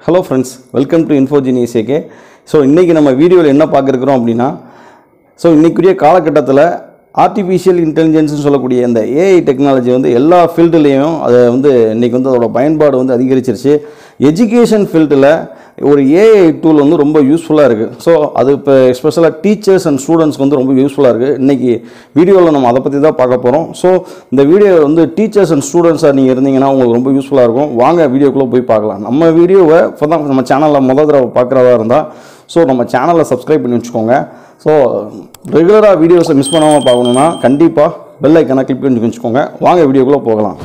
hello friends welcome to இன்ஃபோஜின் இசேகே so இன்றைக்கி நம்ம வீடியோவில் என்ன பார்க்குறோம் அப்படின்னா ஸோ இன்றைக்குரிய காலகட்டத்தில் ஆர்டிஃபிஷியல் இன்டெலிஜென்ஸ்னு சொல்லக்கூடிய இந்த ஏஐ டெக்னாலஜி வந்து எல்லா ஃபீல்டுலேயும் அதை வந்து இன்றைக்கி வந்து அதோட பயன்பாடு வந்து அதிகரிச்சிருச்சு எஜுகேஷன் ஃபீல்டில் ஒரு ஏஐ டூல் வந்து ரொம்ப யூஸ்ஃபுல்லாக இருக்குது ஸோ அது இப்போ எஸ்பெஷலாக டீச்சர்ஸ் அண்ட் ஸ்டூடெண்ட்ஸ்க்கு வந்து ரொம்ப யூஸ்ஃபுல்லாக இருக்குது இன்றைக்கி வீடியோவில் நம்ம அதை பற்றி தான் பார்க்க போகிறோம் ஸோ இந்த வீடியோ வந்து டீச்சர்ஸ் அண்ட் ஸ்டூடெண்ட்ஸாக நீங்கள் இருந்தீங்கன்னா உங்களுக்கு ரொம்ப யூஸ்ஃபுல்லாக இருக்கும் வாங்க வீடியோக்குள்ளே போய் பார்க்கலாம் நம்ம வீடியோவை இப்போ தான் நம்ம சேனலில் முதல் தடவை பார்க்குறதா இருந்தால் ஸோ நம்ம சேனலை சப்ஸ்கிரைப் பண்ணி வச்சுக்கோங்க ஸோ ரெகுலராக வீடியோஸை மிஸ் பண்ணாமல் பார்க்கணுன்னா கண்டிப்பாக பெல் ஐக்கனை கிளிக் பண்ணி வச்சுக்கோங்க வாங்க வீடியோக்குள்ளே போகலாம்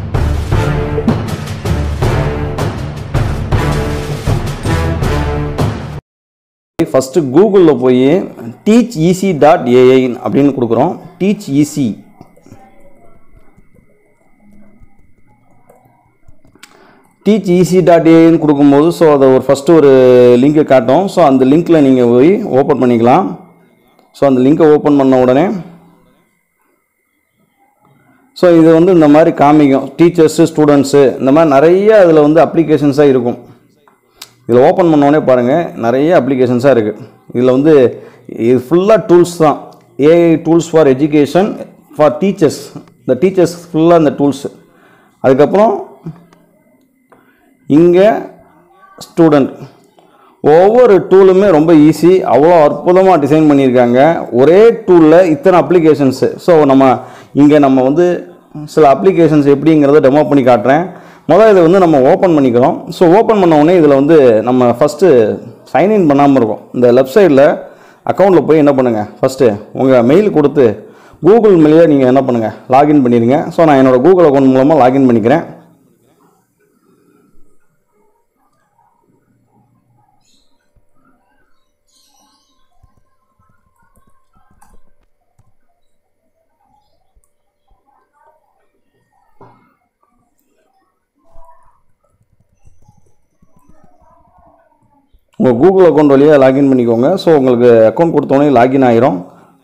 ஃபஸ்ட்டு கூகுளில் போய் டீச் ஈசி டாட் ஏஐ அப்படின்னு கொடுக்குறோம் teach easy teach easy dot ஏன்னு கொடுக்கும்போது ஸோ அதை ஒரு ஃபஸ்ட்டு ஒரு லிங்கை காட்டும் ஸோ அந்த லிங்க்கில் நீங்கள் போய் ஓப்பன் பண்ணிக்கலாம் ஸோ அந்த லிங்கை ஓப்பன் பண்ண உடனே ஸோ இது வந்து இந்த மாதிரி காமிக்கும் டீச்சர்ஸு ஸ்டூடெண்ட்ஸு இந்த மாதிரி நிறைய அதில் வந்து அப்ளிகேஷன்ஸாக இருக்கும் இதில் ஓப்பன் பண்ணோடனே பாருங்கள் நிறைய அப்ளிகேஷன்ஸாக இருக்குது இதில் வந்து இது ஃபுல்லாக டூல்ஸ் தான் AI tools for education for teachers இந்த டீச்சர்ஸ் ஃபுல்லாக இந்த டூல்ஸு அதுக்கப்புறம் இங்கே ஸ்டூடெண்ட் ஒவ்வொரு டூலுமே ரொம்ப ஈஸி அவ்வளோ அற்புதமாக டிசைன் பண்ணியிருக்காங்க ஒரே டூலில் இத்தனை அப்ளிகேஷன்ஸு ஸோ நம்ம இங்கே நம்ம வந்து சில அப்ளிகேஷன்ஸ் எப்படிங்கிறத டெமோ பண்ணி காட்டுறேன் முதல்ல இதை வந்து நம்ம ஓப்பன் பண்ணிக்கிறோம் ஸோ ஓப்பன் பண்ண உடனே இதில் வந்து நம்ம ஃபஸ்ட்டு சைன்இன் பண்ணாமல் இருக்கோம் இந்த லெஃப்ட் சைடில் அக்கௌண்ட்டில் போய் என்ன பண்ணுங்கள் ஃபஸ்ட்டு உங்கள் மெயில் கொடுத்து கூகுள் மெயிலே நீங்கள் என்ன பண்ணுங்கள் லாகின் பண்ணிடுங்க ஸோ நான் என்னோடய கூகுள் அக்கௌண்ட் மூலமாக லாகின் பண்ணிக்கிறேன் உங்கள் கூகுள் அக்கௌண்ட் வழியாக லாகின் பண்ணிக்கோங்க ஸோ உங்களுக்கு அக்கௌண்ட் கொடுத்தோடனே லாகின் ஆயிரும்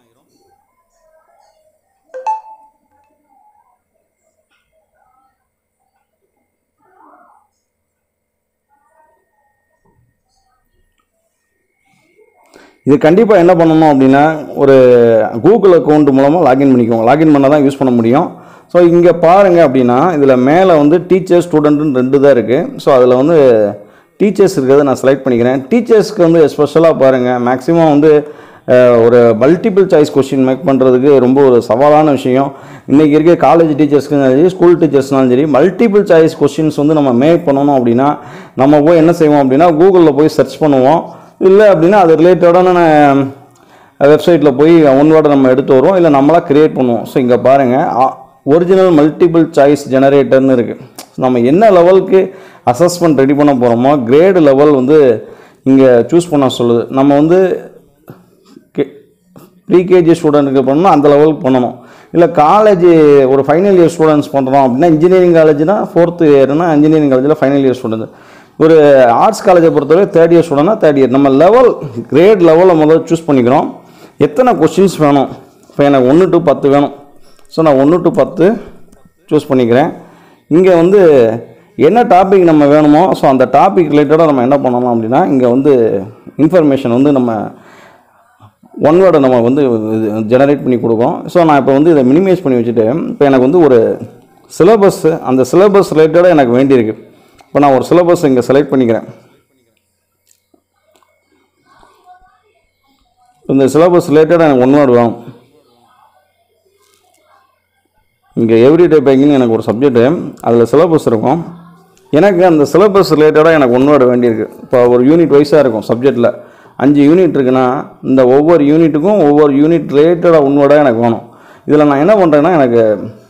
இது கண்டிப்பாக என்ன பண்ணணும் அப்படின்னா ஒரு கூகுள் அக்கௌண்ட் மூலமாக லாகின் பண்ணிக்கோங்க லாகின் பண்ணால் தான் யூஸ் பண்ண முடியும் ஸோ இங்கே பாருங்கள் அப்படின்னா இதில் மேலே வந்து டீச்சர் ஸ்டூடெண்ட்டுன்னு ரெண்டு தான் இருக்குது ஸோ அதில் வந்து டீச்சர்ஸ் இருக்கிறத நான் செலக்ட் பண்ணிக்கிறேன் டீச்சர்ஸ்க்கு வந்து ஸ்பெஷலாக பாருங்கள் மேக்ஸிமம் வந்து அஹ், ஒரு மல்டிபிள் சாய்ஸ் கொஸ்டின் மேக் பண்ணுறதுக்கு ரொம்ப ஒரு சவாலான விஷயம் இன்றைக்கி இருக்க காலேஜ் டீச்சர்ஸ்க்கும் சரி ஸ்கூல் டீச்சர்ஸ்னாலும் சரி மல்டிபிள் சாய்ஸ் கொஸ்டின்ஸ் வந்து நம்ம மேக் பண்ணணும் அப்படின்னா நம்ம போய் என்ன செய்வோம் அப்படின்னா கூகுளில் போய் சர்ச் பண்ணுவோம் இல்லை அப்படின்னா அது ரிலேட்டடான வெப்சைட்டில் போய் ஒன் வேர்டை நம்ம எடுத்து வருவோம் இல்லை நம்மளாக க்ரியேட் பண்ணுவோம் ஸோ இங்கே பாருங்கள் ஒரிஜினல் மல்டிபிள் சாய்ஸ் ஜெனரேட்டர்னு இருக்குது நம்ம என்ன லெவலுக்கு அசஸ்மெண்ட் ரெடி பண்ண போகிறோமோ கிரேடு லெவல் வந்து இங்கே சூஸ் பண்ண சொல்லுது நம்ம வந்து ப்ரீகேஜி ஸ்டூடெண்ட்டுக்கு பண்ணணும் அந்த லெவலுக்கு பண்ணணும் இல்லை காலேஜ் ஒரு ஃபைனல் இயர் ஸ்டூடெண்ட்ஸ் பண்ணுறோம் அப்படின்னா இன்ஜினியரிங் காலேஜ்னா ஃபோர்த்து இயர்னா இன்ஜினியரிங் காலேஜில் ஃபைனல் இயர் ஸ்டூடெண்ட் ஒரு ஆர்ட்ஸ் காலேஜை பொறுத்தவரை தேர்ட் இயர் ஸ்டூடெண்ட்னா தேர்ட் இயர் நம்ம லெவல் கிரேட் லெவலில் முதல்ல சூஸ் பண்ணிக்கிறோம் எத்தனை கொஷின்ஸ் வேணும் இப்போ எனக்கு ஒன்று டு பத்து வேணும் ஸோ நான் ஒன்று டு பத்து சூஸ் பண்ணிக்கிறேன் இங்கே வந்து என்ன டாபிக் நம்ம வேணுமோ ஸோ அந்த டாபிக் ரிலேட்டடாக நம்ம என்ன பண்ணணும் அப்படின்னா இங்கே வந்து இன்ஃபர்மேஷன் வந்து நம்ம ஒன் வேர்டை நம்ம வந்து ஜெனரேட் பண்ணி கொடுக்கும் ஸோ நான் இப்போ வந்து இதை மினிமைஸ் பண்ணி வச்சுட்டு இப்போ எனக்கு வந்து ஒரு சிலபஸ் அந்த சிலபஸ் ரிலேட்டடாக எனக்கு வேண்டியிருக்கு இப்போ நான் ஒரு சிலபஸ் இங்கே செலக்ட் பண்ணிக்கிறேன் இந்த சிலபஸ் ரிலேட்டடாக எனக்கு ஒன் வேர்டு வேணும் இங்கே எவ்ரிடே பேக்கிங் எனக்கு ஒரு சப்ஜெக்ட்டு அதில் சிலபஸ் இருக்கும் எனக்கு அந்த சிலபஸ் ரிலேட்டடாக எனக்கு ஒன் வேர்டு வேண்டியிருக்கு இப்போ ஒரு யூனிட் வைஸாக இருக்கும் சப்ஜெக்டில் அஞ்சு யூனிட் இருக்குன்னா இந்த ஒவ்வொரு யூனிட்டுக்கும் ஒவ்வொரு யூனிட் ரிலேட்டடாக ஒன் வேர்டாக எனக்கு வேணும் இதில் நான் என்ன பண்ணுறேன்னா எனக்கு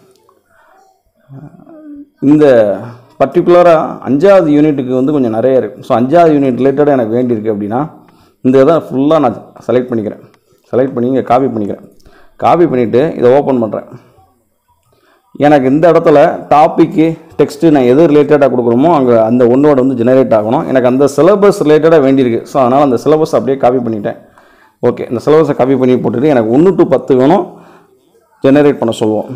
இந்த பர்டிகுலராக அஞ்சாவது யூனிட்டுக்கு வந்து கொஞ்சம் நிறைய இருக்குது ஸோ அஞ்சாவது யூனிட் ரிலேட்டடாக எனக்கு வேண்டியிருக்கு அப்படின்னா இந்த இதை ஃபுல்லாக நான் செலக்ட் பண்ணிக்கிறேன் செலக்ட் பண்ணி இங்கே காப்பி பண்ணிக்கிறேன் காப்பி பண்ணிவிட்டு இதை ஓப்பன் பண்ணுறேன் எனக்கு இந்த இடத்துல டாப்பிக்கு டெக்ஸ்ட்டு நான் எது ரிலேட்டடாக கொடுக்குறோமோ அங்கே அந்த ஒன்றோட வந்து ஜெனரேட் ஆகணும் எனக்கு அந்த சிலபஸ் ரிலேட்டடாக வேண்டியிருக்கு ஸோ அதனால் அந்த சிலபஸ் அப்படியே காப்பி பண்ணிட்டேன் ஓகே இந்த சிலபஸை காப்பி பண்ணி போட்டுட்டு எனக்கு ஒன்று டு பத்து வேணும் ஜெனரேட் பண்ண சொல்லுவோம்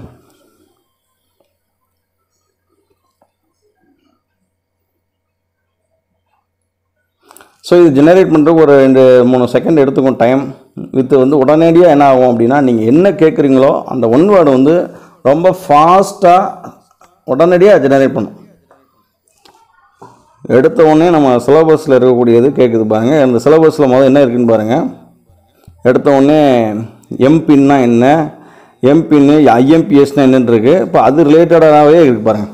ஸோ இது ஜெனரேட் பண்ணுறதுக்கு ஒரு ரெண்டு மூணு செகண்ட் எடுத்துக்கும் டைம் வித் வந்து உடனடியாக என்ன ஆகும் அப்படின்னா நீங்கள் என்ன கேட்குறீங்களோ அந்த ஒன் வேர்டு வந்து ரொம்ப ஃபாஸ்ட்டாக உடனடியாக ஜெனரேட் பண்ணும் எடுத்த உடனே நம்ம சிலபஸில் இருக்கக்கூடியது கேட்குது பாருங்கள் அந்த சிலபஸில் முதல்ல என்ன இருக்குன்னு பாருங்கள் எடுத்த உடனே எம்பின்னா என்ன எம்பின்னு ஐஎம்பிஎஸ்னா என்னன்னு இருக்கு இப்போ அது ரிலேட்டடாகவே இருக்கு பாருங்கள்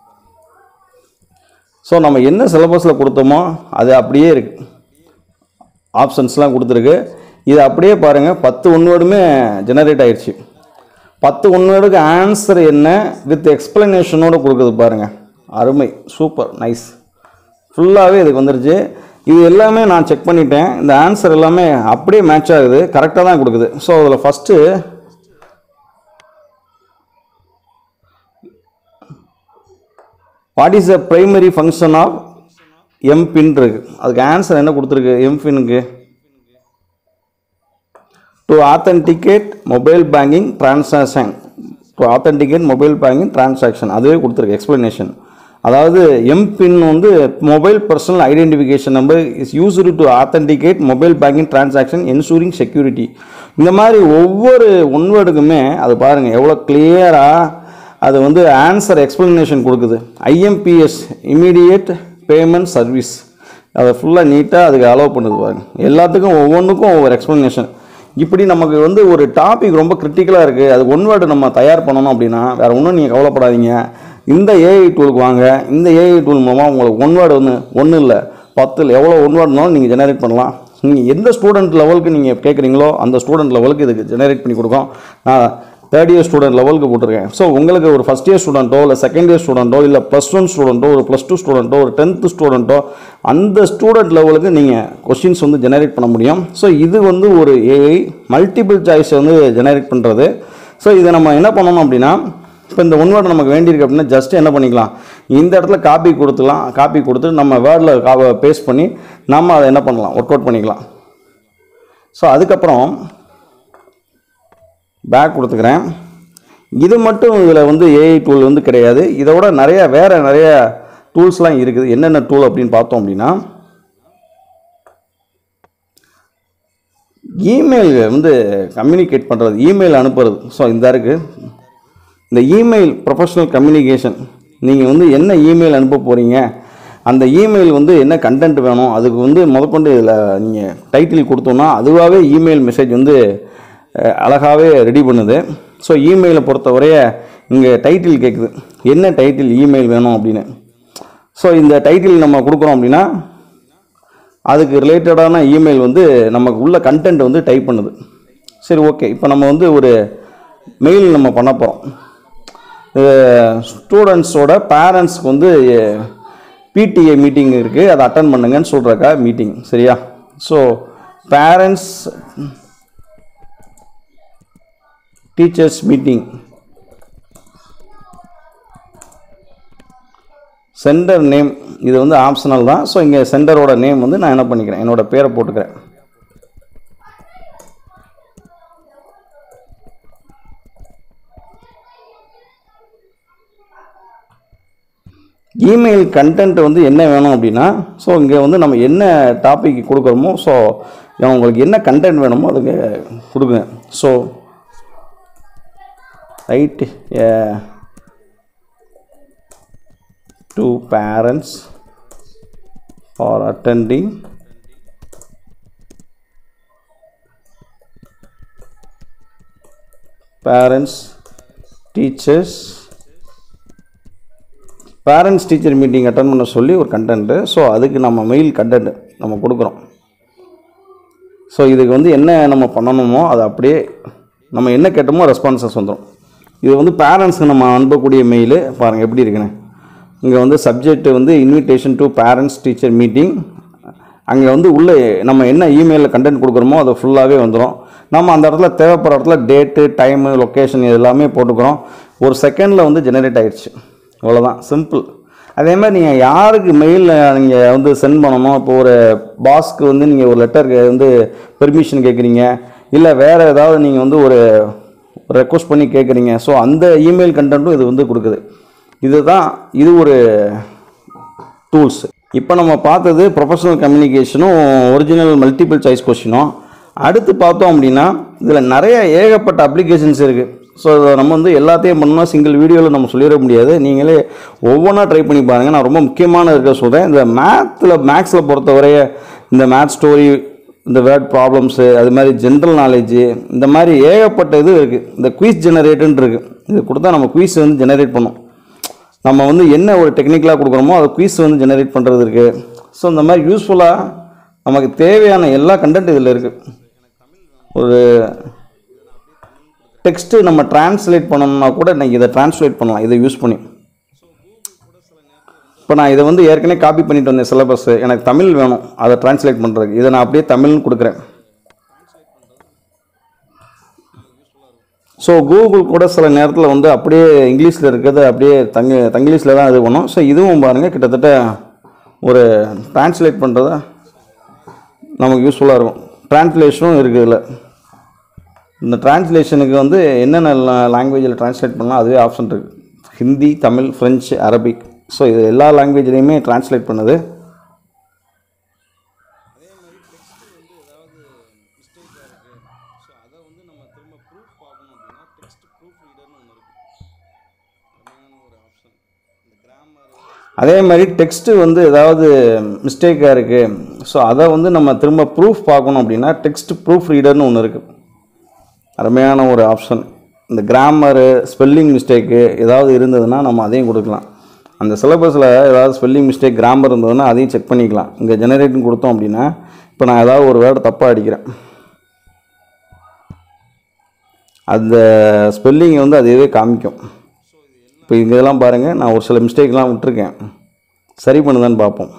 ஸோ நம்ம என்ன சிலபஸில் கொடுத்தோமோ அது அப்படியே இருக்குது ஆப்ஷன்ஸ்லாம் கொடுத்துருக்கு இது அப்படியே பாருங்கள் பத்து ஒன்வேர்டுமே ஜெனரேட் ஆயிடுச்சு பத்து ஒன்வேர்டுக்கு ஆன்சர் என்ன வித் எக்ஸ்பிளனேஷனோடு கொடுக்குது பாருங்கள் அருமை சூப்பர் நைஸ் ஃபுல்லாகவே இதுக்கு வந்துருச்சு இது எல்லாமே நான் செக் பண்ணிட்டேன் இந்த ஆன்சர் எல்லாமே அப்படியே மேட்ச் ஆகுது கரெக்டாக தான் கொடுக்குது ஸோ அதில் first what is the primary function of MPIN இருக்கு அதுக்கு ஆன்சர் என்ன கொடுத்துருக்கு எம்பினுக்கு to authenticate mobile banking transaction to authenticate mobile banking transaction அதுவே கொடுத்துருக்கு எக்ஸ்பிளனேஷன் அதாவது எம்பின் வந்து mobile personal identification number is used to authenticate mobile banking transaction ensuring security இந்த மாதிரி ஒவ்வொரு ஒன்வேர்டுக்குமே அது பாருங்கள் எவ்வளோ கிளியராக அது வந்து ஆன்சர் எக்ஸ்பிளனேஷன் கொடுக்குது ஐஎம்பிஎஸ் இமீடியட் பேமெண்ட் சர்வீஸ் அதை ஃபுல்லாக நீட்டாக அதுக்கு அலோவ் பண்ணுது பாருங்க எல்லாத்துக்கும் ஒவ்வொன்றுக்கும் ஒவ்வொரு எக்ஸ்பிளனேஷன் இப்படி நமக்கு வந்து ஒரு டாபிக் ரொம்ப கிரிட்டிக்கலாக இருக்குது அது ஒன் வேர்டு நம்ம தயார் பண்ணணும் அப்படின்னா வேறு ஒன்றும் நீங்கள் கவலைப்படாதீங்க இந்த ஏஐ டூலுக்கு வாங்க இந்த ஏஐ டூல் மூலமாக உங்களுக்கு ஒன் வேர்டு வந்து ஒன்றும் இல்லை பத்தில் எவ்வளோ ஒன் வேர்டுனாலும் நீங்கள் ஜெனரேட் பண்ணலாம் நீங்கள் எந்த ஸ்டூடெண்ட் லெவலுக்கு நீங்கள் கேட்குறீங்களோ அந்த ஸ்டூடெண்ட் லெவலுக்கு இதுக்கு ஜெனரேட் பண்ணி கொடுக்கும் நான் தேர்ட் இயர் ஸ்டூடெண்ட் லெவலுக்கு போட்டிருக்கேன் ஸோ உங்களுக்கு ஒரு ஃபஸ்ட் இயர் ஸ்டூடெண்ட்டோ இல்லை செகண்ட் இயர் ஸ்டூடெண்ட்டோ இல்லை ப்ளஸ் ஒன் ஸ்டூடெண்ட்டோ ஒரு ப்ளஸ் டூ ஸ்டூடெண்ட்டோ ஒரு டென்த்து ஸ்டூடெண்ட்டோ அந்த ஸ்டூடெண்ட் லெவலுக்கு நீங்கள் கொஸ்டின்ஸ் வந்து ஜெனரேட் பண்ண முடியும் ஸோ இது வந்து ஒரு ஏஐ மல்டிபிள் சாய்ஸ் வந்து ஜெனரேட் பண்ணுறது ஸோ இதை நம்ம என்ன பண்ணணும் அப்படின்னா இப்போ இந்த ஒன் வேர்டு நமக்கு வேண்டியிருக்கு அப்படின்னா ஜஸ்ட் என்ன பண்ணிக்கலாம் இந்த இடத்துல காப்பி கொடுத்துலாம் காப்பி கொடுத்து நம்ம வேர்டில் கா பேஸ்ட் பண்ணி நம்ம அதை என்ன பண்ணலாம் ஒர்க் அவுட் பண்ணிக்கலாம் ஸோ அதுக்கப்புறம் பேக் கொடுத்துக்கிறேன் இது மட்டும் இதில் வந்து ஏஐ டூல் வந்து கிடையாது இதை விட நிறைய வேறு நிறைய டூல்ஸ்லாம் இருக்குது என்னென்ன டூல் அப்படின்னு பார்த்தோம் அப்படின்னா இமெயில் வந்து கம்யூனிகேட் பண்ணுறது இமெயில் அனுப்புறது ஸோ இந்த இருக்குது இந்த இமெயில் ப்ரொஃபஷனல் கம்யூனிகேஷன் நீங்கள் வந்து என்ன இமெயில் அனுப்ப போகிறீங்க அந்த இமெயில் வந்து என்ன கண்டென்ட் வேணும் அதுக்கு வந்து முதற்கொண்டு இதில் நீங்கள் டைட்டில் கொடுத்தோன்னா அதுவாகவே இமெயில் மெசேஜ் வந்து அஹ், அழகாவே ரெடி பண்ணுது ஸோ இமெயிலை பொறுத்தவரைய இங்கே டைட்டில் கேட்குது என்ன டைட்டில் இமெயில் வேணும் அப்படின்னு ஸோ இந்த டைட்டில் நம்ம கொடுக்குறோம் அப்படின்னா அதுக்கு ரிலேட்டடான இமெயில் வந்து நமக்கு உள்ள கண்டென்ட் வந்து டைப் பண்ணுது சரி ஓகே இப்போ நம்ம வந்து ஒரு மெயில் நம்ம பண்ண போகிறோம் ஸ்டூடெண்ட்ஸோட பேரண்ட்ஸ்க்கு வந்து பிடிஏ மீட்டிங் இருக்குது அதை அட்டன் பண்ணுங்கன்னு சொல்கிறக்கா மீட்டிங் சரியா so parents teachers meeting centre name இது வந்து ஆப்ஷனல் தான் ஸோ இங்கே சென்டரோட நேம் வந்து நான் என்ன பண்ணிக்கிறேன் என்னோட பேரை போட்டுக்கிறேன் இமெயில் கண்டென்ட் வந்து என்ன வேணும் அப்படின்னா ஸோ இங்கே வந்து நம்ம என்ன டாபிக் கொடுக்குறோமோ ஸோ உங்களுக்கு என்ன கண்டென்ட் வேணுமோ அதுக்கு கொடுங்க so write to parents for attending parents teachers parents teacher meeting attend பண்ண சொல்லி ஒரு கண்டென்ட்டு ஸோ அதுக்கு நம்ம மெயில் கண்டென்ட் நம்ம கொடுக்குறோம் ஸோ இதுக்கு வந்து என்ன நம்ம பண்ணணுமோ அது அப்படியே நம்ம என்ன கேட்டோமோ ரெஸ்பான்சஸ் வந்துடும் இது வந்து பேரண்ட்ஸுக்கு நம்ம அனுப்பக்கூடிய மெயிலு பாருங்கள் எப்படி இருக்குன்னு இங்கே வந்து சப்ஜெக்ட் வந்து invitation to parents teacher meeting அங்கே வந்து உள்ளே நம்ம என்ன இமெயிலில் கண்டென்ட் கொடுக்குறோமோ அது ஃபுல்லாகவே வந்துடும் நம்ம அந்த இடத்துல தேவைப்படுற இடத்துல டேட்டு டைமு லொக்கேஷன் இது எல்லாமே போட்டுக்கிறோம் ஒரு செகண்டில் வந்து ஜெனரேட் ஆயிடுச்சு அவ்வளோதான் சிம்பிள் அதே மாதிரி நீங்கள் யாருக்கு மெயிலில் நீங்கள் வந்து சென்ட் பண்ணணும் இப்போ ஒரு பாஸ்க்கு வந்து நீங்கள் ஒரு லெட்டருக்கு வந்து பெர்மிஷன் கேட்குறீங்க இல்லை வேறு ஏதாவது நீங்கள் வந்து ஒரு ரெக்வஸ்ட் பண்ணி கேட்குறீங்க ஸோ அந்த இமெயில் கண்டென்ட்டும் இது வந்து கொடுக்குது இதுதான் இது ஒரு டூல்ஸ் இப்போ நம்ம பார்த்தது ப்ரொஃபஷனல் கம்யூனிகேஷனும் ஒரிஜினல் மல்டிபிள் சாய்ஸ் கொஷினும் அடுத்து பார்த்தோம் அப்படின்னா இதில் நிறைய ஏகப்பட்ட அப்ளிகேஷன்ஸ் இருக்குது ஸோ நம்ம வந்து எல்லாத்தையும் பண்ணால் சிங்கிள் வீடியோவில் நம்ம சொல்லிட முடியாது நீங்களே ஒவ்வொன்றா ட்ரை பண்ணி பாருங்கள் நான் ரொம்ப முக்கியமான இருக்க சொல்கிறேன் இந்த மேத்தில் மேக்ஸில் பொறுத்தவரைய இந்த மேத் ஸ்டோரி இந்த வேர்ட் ப்ராப்ளம்ஸு அது மாதிரி ஜென்ரல் நாலேஜு இந்த மாதிரி ஏகப்பட்ட இது இருக்குது இந்த குயிஸ் ஜெனரேட்டுன்னு இருக்குது இது கொடுத்தா நம்ம குயிஸ் வந்து ஜெனரேட் பண்ணும் நம்ம வந்து என்ன ஒரு டெக்னிக்கலாக கொடுக்குறோமோ அதை குயிஸ் வந்து ஜெனரேட் பண்ணுறது இருக்குது ஸோ இந்த மாதிரி யூஸ்ஃபுல்லாக நமக்கு தேவையான எல்லா கண்டென்ட் இதில் இருக்குது ஒரு டெக்ஸ்ட்டு நம்ம டிரான்ஸ்லேட் பண்ணணும்னா கூட இன்னைக்கு இதை டிரான்ஸ்லேட் பண்ணலாம் இதை யூஸ் பண்ணி இப்போ நான் இதை வந்து ஏற்கனவே காப்பி பண்ணிட்டு வந்தேன் சிலபஸ் எனக்கு தமிழ் வேணும் அதை டிரான்ஸ்லேட் பண்ணுறதுக்கு இதை நான் அப்படியே தமிழ்னு கொடுக்குறேன் ஸோ கூகுள் கூட சில நேரத்தில் வந்து அப்படியே இங்கிலீஷில் இருக்கிறத அப்படியே தங்க தங்கிலீஷில் தான் இது பண்ணும் ஸோ இதுவும் பாருங்கள் கிட்டத்தட்ட ஒரு டிரான்ஸ்லேட் பண்ணுறத நமக்கு யூஸ்ஃபுல்லாக இருக்கும் டிரான்ஸ்லேஷனும் இருக்குது இதில் இந்த டிரான்ஸ்லேஷனுக்கு வந்து என்னென்ன லாங்குவேஜில் டிரான்ஸ்லேட் பண்ணலாம் அதுவே ஆப்ஷன் இருக்குது Hindi Tamil French Arabic so இது எல்லா லாங்குவேஜ்லேயுமே டிரான்ஸ்லேட் பண்ணுது அதே மாதிரி டெக்ஸ்ட்டு வந்து ஏதாவது மிஸ்டேக்காக இருக்குது ஸோ அதை வந்து நம்ம திரும்ப ப்ரூஃப் பார்க்கணும் அப்படின்னா டெக்ஸ்ட் ப்ரூஃப் ரீடர்னு ஒன்று இருக்குது அருமையான ஒரு ஆப்ஷன் இந்த கிராமரு ஸ்பெல்லிங் மிஸ்டேக்கு ஏதாவது இருந்ததுன்னா நம்ம அதையும் கொடுக்கலாம் அந்த சிலபஸில் ஏதாவது ஸ்பெல்லிங் மிஸ்டேக் கிராமர் இருந்ததுன்னா அதையும் செக் பண்ணிக்கலாம் இங்கே ஜெனரேட்னு கொடுத்தோம் அப்படின்னா இப்போ நான் ஏதாவது ஒரு வேர்டு தப்பாக அடிக்கிறேன் அந்த ஸ்பெல்லிங்கை வந்து அதுவே காமிக்கும் இப்போ இதெல்லாம் பாருங்கள் நான் ஒரு சில மிஸ்டேக்லாம் விட்டுருக்கேன் சரி பண்ணுதான்னு பார்ப்போம்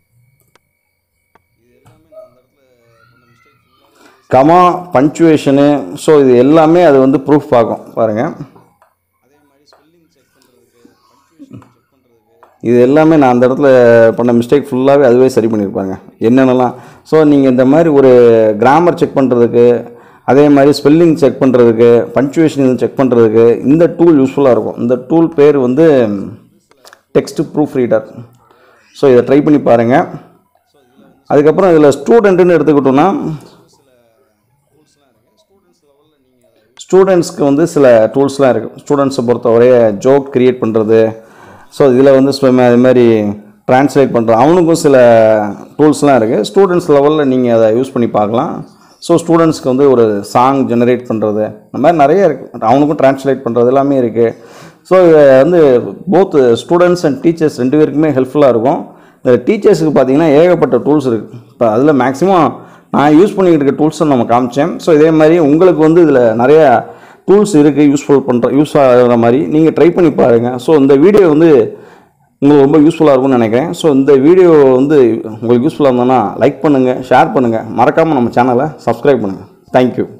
கமா பங்க்சுவேஷனு ஸோ இது எல்லாமே அது வந்து ப்ரூஃப் பார்க்கும் பாருங்கள் இது எல்லாமே நான் அந்த இடத்துல பண்ண மிஸ்டேக் ஃபுல்லாகவே அதுவே சரி பண்ணியிருப்பாங்க என்னென்னலாம் ஸோ நீங்கள் இந்த மாதிரி ஒரு கிராமர் செக் பண்ணுறதுக்கு அதே மாதிரி ஸ்பெல்லிங் செக் பண்ணுறதுக்கு பங்க்சுவேஷன் இது செக் பண்ணுறதுக்கு இந்த டூல் யூஸ்ஃபுல்லாக இருக்கும் இந்த டூல் பேர் வந்து டெக்ஸ்ட் ப்ரூஃப் ரீடர் ஸோ இதை ட்ரை பண்ணி பாருங்கள் அதுக்கப்புறம் இதில் ஸ்டூடெண்ட்டுன்னு எடுத்துக்கிட்டோன்னா ஸ்டூடெண்ட்ஸ்க்கு வந்து சில டூல்ஸ்லாம் இருக்குது ஸ்டூடெண்ட்ஸை பொறுத்தவரைய ஜோக் க்ரியேட் பண்ணுறது ஸோ இதில் வந்து swim அது மாதிரி ட்ரான்ஸ்லேட் பண்ணுறது அவனுக்கும் சில டூல்ஸ்லாம் இருக்குது ஸ்டூடெண்ட்ஸ் லெவலில் நீங்கள் அதை யூஸ் பண்ணி பார்க்கலாம் ஸோ ஸ்டூடெண்ட்ஸ்க்கு வந்து ஒரு சாங் ஜெனரேட் பண்ணுறது இந்த மாதிரி நிறைய இருக்குது அவனுக்கும் ட்ரான்ஸ்லேட் பண்ணுறது எல்லாமே இருக்குது ஸோ இது வந்து போத் ஸ்டூடெண்ட்ஸ் அண்ட் டீச்சர்ஸ் ரெண்டு பேருக்குமே ஹெல்ப்ஃபுல்லாக இருக்கும் இந்த டீச்சர்ஸுக்கு பார்த்தீங்கன்னா ஏகப்பட்ட டூல்ஸ் இருக்குது இப்போ அதில் மேக்ஸிமம் நான் யூஸ் பண்ணிக்கிட்டு இருக்க டூல்ஸை நம்ம காமிச்சேன் ஸோ இதே மாதிரி உங்களுக்கு வந்து இதில் நிறைய டூல்ஸ் இருக்குது யூஸ்ஃபுல் பண்ணுற யூஸ் ஆகிற மாதிரி நீங்கள் ட்ரை பண்ணி பாருங்கள் ஸோ இந்த வீடியோ வந்து உங்களுக்கு ரொம்ப யூஸ்ஃபுல்லாக இருக்கும்னு நினைக்கிறேன் ஸோ இந்த வீடியோ வந்து உங்களுக்கு யூஸ்ஃபுல்லாக இருந்ததுன்னா லைக் பண்ணுங்கள் ஷேர் பண்ணுங்கள் மறக்காமல் நம்ம சேனலை சப்ஸ்கிரைப் பண்ணுங்கள் தேங்க்யூ